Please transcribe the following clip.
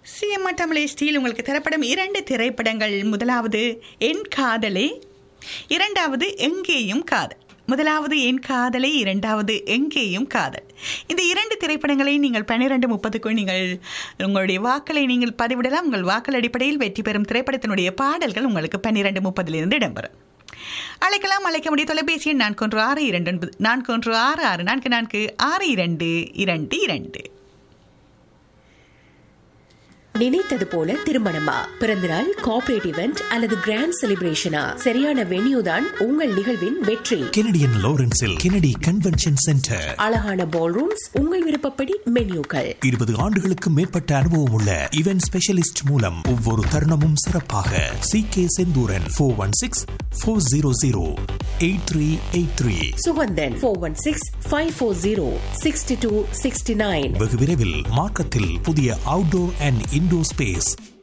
சிஎம்ஆ தமிழை ஸ்டீல் உங்களுக்கு தரப்படும் இரண்டு திரைப்படங்கள் முதலாவது என் காதலே இரண்டாவது எங்கேயும் காதல் முதலாவது என் காதலை இரண்டாவது எங்கேயும் காதல் இந்த இரண்டு திரைப்படங்களை நீங்கள் பன்னிரெண்டு முப்பதுக்குள் நீங்கள் உங்களுடைய வாக்களை நீங்கள் பதிவிடலாம் உங்கள் வாக்கள் அடிப்படையில் வெற்றி பெறும் திரைப்படத்தினுடைய பாடல்கள் உங்களுக்கு பன்னிரெண்டு முப்பதிலிருந்து இடம்பெறும் அழைக்கலாம் அழைக்க முடிய தொலைபேசி எண் நான்கு ஒன்று ஆறு இரண்டு ஒன்பது நான்கு ஒன்று ஆறு ஆறு நான்கு நான்கு ஆறு இரண்டு இரண்டு இரண்டு நினைத்தது போல திருமணமா பிறந்தநாள் கார்ப்பரேட் இவெண்ட் அல்லது கிராண்ட் செலிப்ரேஷனா சரியான வென்யூ தான் உங்கள் நிகழ்வின் வெற்றி கெனடியன் லாரன்ஸில் கெனடி கன்வென்ஷன் சென்டர் அழகான பால் ரூம்ஸ் உங்கள் விருப்பப்படி மென்யூக்கள் இருபது ஆண்டுகளுக்கு மேற்பட்ட அனுபவம் உள்ள இவென்ட் ஸ்பெஷலிஸ்ட் மூலம் ஒவ்வொரு தருணமும் சிறப்பாக C K Senthuran four one six four zero zero eight three eight three Suganthan four one six five four zero sixty two sixty nine வெகு விரைவில் மார்க்கத்தில் புதிய அவுட்டோர் அண்ட் இன்டோர் ஸ்பேஸ்